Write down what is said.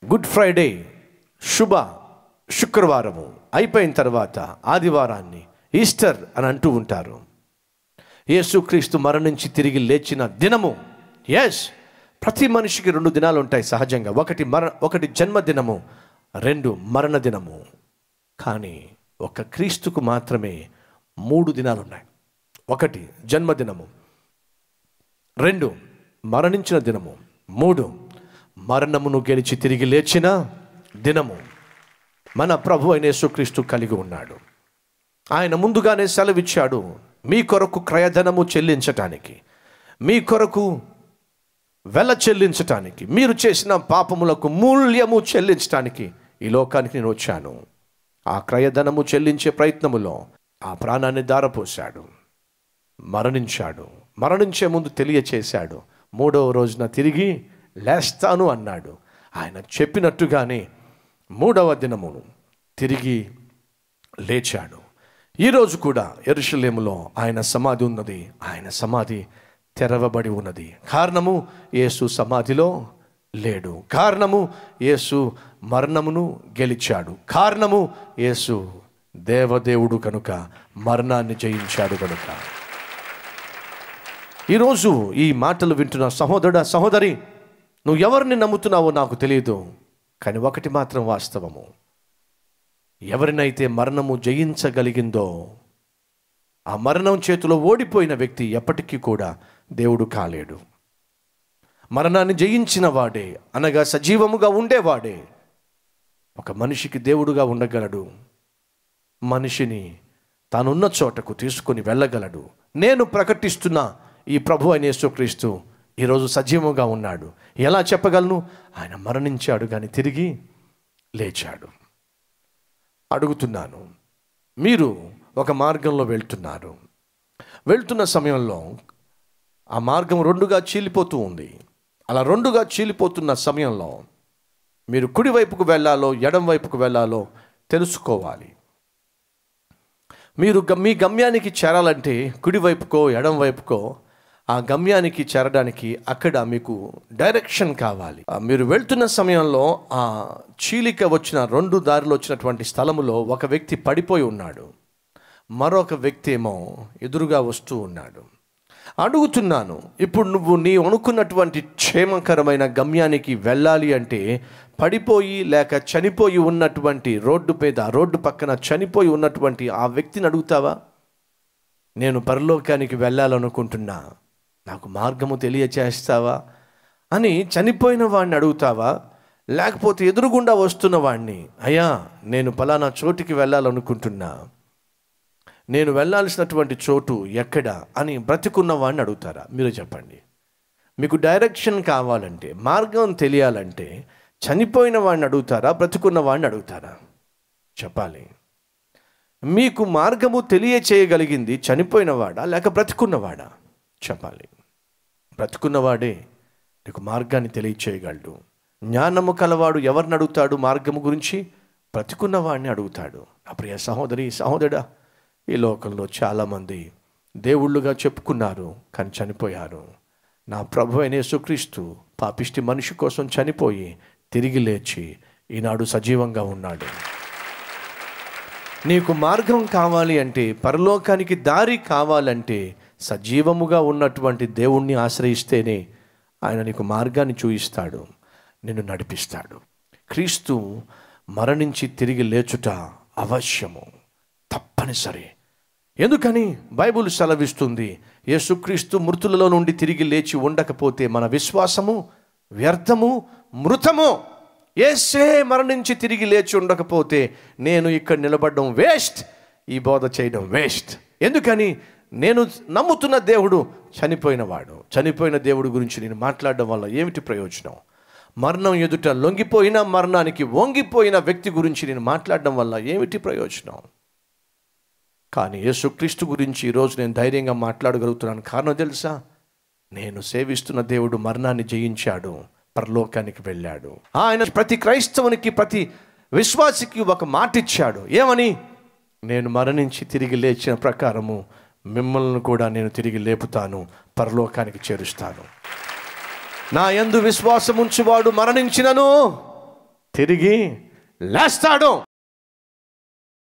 good Friday శుభ శుక్రవారము అయిపోయిన తర్వాత ఆదివారాన్ని ఈస్టర్ అని అంటూ ఉంటారు యేసుక్రీస్తు మరణించి తిరిగి లేచిన దినము ఎస్ ప్రతి మనిషికి రెండు దినాలు ఉంటాయి సహజంగా ఒకటి మర ఒకటి జన్మదినము రెండు మరణ దినము కానీ ఒక క్రీస్తుకు మాత్రమే మూడు దినాలు ఉన్నాయి ఒకటి జన్మదినము రెండు మరణించిన దినము మూడు మరణమును గెలిచి తిరిగి లేచిన దినము మన ప్రభు అయిన యేసుక్రీస్తు కలిగి ఉన్నాడు ఆయన ముందుగానే సెలవిచ్చాడు మీ కొరకు క్రయధనము చెల్లించటానికి మీ కొరకు వెల చెల్లించటానికి మీరు చేసిన పాపములకు మూల్యము చెల్లించటానికి ఈ లోకానికి నేను వచ్చాను ఆ క్రయధనము చెల్లించే ప్రయత్నములో ఆ ప్రాణాన్ని దారపోశాడు మరణించాడు మరణించే ముందు తెలియచేశాడు మూడవ రోజున తిరిగి లేస్తాను అన్నాడు ఆయన చెప్పినట్టుగానే మూడవ దినమును తిరిగి లేచాడు ఈరోజు కూడా ఎరుషలేములో ఆయన సమాధి ఉన్నది ఆయన సమాధి తెరవబడి ఉన్నది కారణము యేసు సమాధిలో లేడు కారణము యేసు మరణమును గెలిచాడు కారణము యేసు దేవదేవుడు కనుక మరణాన్ని జయించాడు కనుక ఈరోజు ఈ మాటలు వింటున్న సహోదరుడ సహోదరి నువ్వు ఎవరిని నమ్ముతున్నావో నాకు తెలియదు కానీ ఒకటి మాత్రం వాస్తవము ఎవరినైతే మరణము జయించగలిగిందో ఆ మరణం చేతిలో ఓడిపోయిన వ్యక్తి ఎప్పటికీ కూడా దేవుడు కాలేడు మరణాన్ని జయించిన వాడే అనగా సజీవముగా ఉండేవాడే ఒక మనిషికి దేవుడుగా ఉండగలడు మనిషిని తానున్న చోటకు తీసుకొని వెళ్ళగలడు నేను ప్రకటిస్తున్న ఈ ప్రభు అయిన యేసుక్రీస్తు ఈరోజు సజీవంగా ఉన్నాడు ఎలా చెప్పగలను ఆయన మరణించాడు కానీ తిరిగి లేచాడు అడుగుతున్నాను మీరు ఒక మార్గంలో వెళ్తున్నారు వెళ్తున్న సమయంలో ఆ మార్గం రెండుగా చీలిపోతూ ఉంది అలా రెండుగా చీలిపోతున్న సమయంలో మీరు కుడి వైపుకు వెళ్ళాలో ఎడం వైపుకు వెళ్ళాలో తెలుసుకోవాలి మీరు గ- మీ గమ్యానికి చేరాలంటే కుడివైపుకో ఎడం వైపుకో ఆ గమ్యానికి చేరడానికి అక్కడ మీకు డైరెక్షన్ కావాలి ఆ మీరు వెళ్తున్న సమయంలో ఆ చీలిక వచ్చిన రెండు దారిలో వచ్చినటువంటి స్థలములో ఒక వ్యక్తి పడిపోయి ఉన్నాడు మరొక వ్యక్తి ఏమో ఎదురుగా వస్తూ ఉన్నాడు అడుగుతున్నాను ఇప్పుడు నువ్వు నీ అనుకున్నటువంటి క్షేమకరమైన గమ్యానికి వెళ్ళాలి అంటే పడిపోయి లేక చనిపోయి ఉన్నటువంటి రోడ్డు మీద రోడ్డు పక్కన చనిపోయి ఉన్నటువంటి ఆ వ్యక్తిని అడుగుతావా నేను పరలోకానికి వెళ్ళాలనుకుంటున్నా నాకు మార్గము తెలియచేస్తావా అని చనిపోయిన వాడిని అడుగుతావా లేకపోతే ఎదురుగుండా వస్తున్న వాడిని అయ్యా నేను పలానా చోటికి వెళ్ళాలనుకుంటున్నా నేను వెళ్ళాల్సినటువంటి చోటు ఎక్కడ అని బ్రతికున్న వాడిని అడుగుతారా మీరు చెప్పండి మీకు డైరెక్షన్ కావాలంటే మార్గం తెలియాలంటే చనిపోయిన వాడిని అడుగుతారా బ్రతికున్న వాడిని అడుగుతారా చెప్పాలి మీకు మార్గము తెలియచేయగలిగింది చనిపోయినవాడా లేక బ్రతికున్నవాడా చెప్పాలి బ్రతికున్నవాడే నీకు మార్గాన్ని తెలియచేయగలడు జ్ఞానము కలవాడు ఎవరిని అడుగుతాడు మార్గము గురించి బ్రతికున్నవాడిని అడుగుతాడు నా ప్రియ సహోదరి సహోదరుడా ఈ లోకంలో చాలామంది దేవుళ్ళుగా చెప్పుకున్నారు కానీ చనిపోయారు నా ప్రభు అయిన యేసుక్రీస్తు పాపిష్టి మనిషి కోసం చనిపోయి తిరిగి లేచి ఈనాడు సజీవంగా ఉన్నాడు నీకు మార్గం కావాలి అంటే పరలోకానికి దారి కావాలంటే సజీవముగా ఉన్నటువంటి దేవుణ్ణి ఆశ్రయిస్తేనే ఆయన నీకు మార్గాన్ని చూయిస్తాడు నిన్ను నడిపిస్తాడు క్రీస్తు మరణించి తిరిగి లేచుట అవశ్యము తప్పనిసరి ఎందుకని బైబుల్ సెలవిస్తుంది యేసుక్రీస్తు మృతులలో నుండి తిరిగి లేచి ఉండకపోతే మన విశ్వాసము వ్యర్థము మృతము ఏసే మరణించి తిరిగి లేచి ఉండకపోతే నేను ఇక్కడ నిలబడడం వేస్ట్ ఈ బోధ చేయడం వేస్ట్ ఎందుకని నేను నమ్ముతున్న దేవుడు చనిపోయినవాడు చనిపోయిన దేవుడి గురించి నేను మాట్లాడడం వల్ల ఏమిటి ప్రయోజనం మరణం ఎదుట లొంగిపోయిన మరణానికి వంగిపోయిన వ్యక్తి గురించి నేను మాట్లాడడం వల్ల ఏమిటి ప్రయోజనం కానీ యేసుక్రీస్తు గురించి ఈరోజు నేను ధైర్యంగా మాట్లాడగలుగుతున్నాను కారణం తెలుసా నేను సేవిస్తున్న దేవుడు మరణాన్ని జయించాడు పరలోకానికి వెళ్ళాడు ఆయన ప్రతి క్రైస్తవునికి ప్రతి విశ్వాసికి ఒక మాట ఇచ్చాడు ఏమని నేను మరణించి తిరిగి లేచిన ప్రకారము మిమ్మల్ని కూడా నేను తిరిగి లేపుతాను పరలోకానికి చేరుస్తాను నా యందు విశ్వాసం ఉంచువాడు మరణించినను తిరిగి లేస్తాడు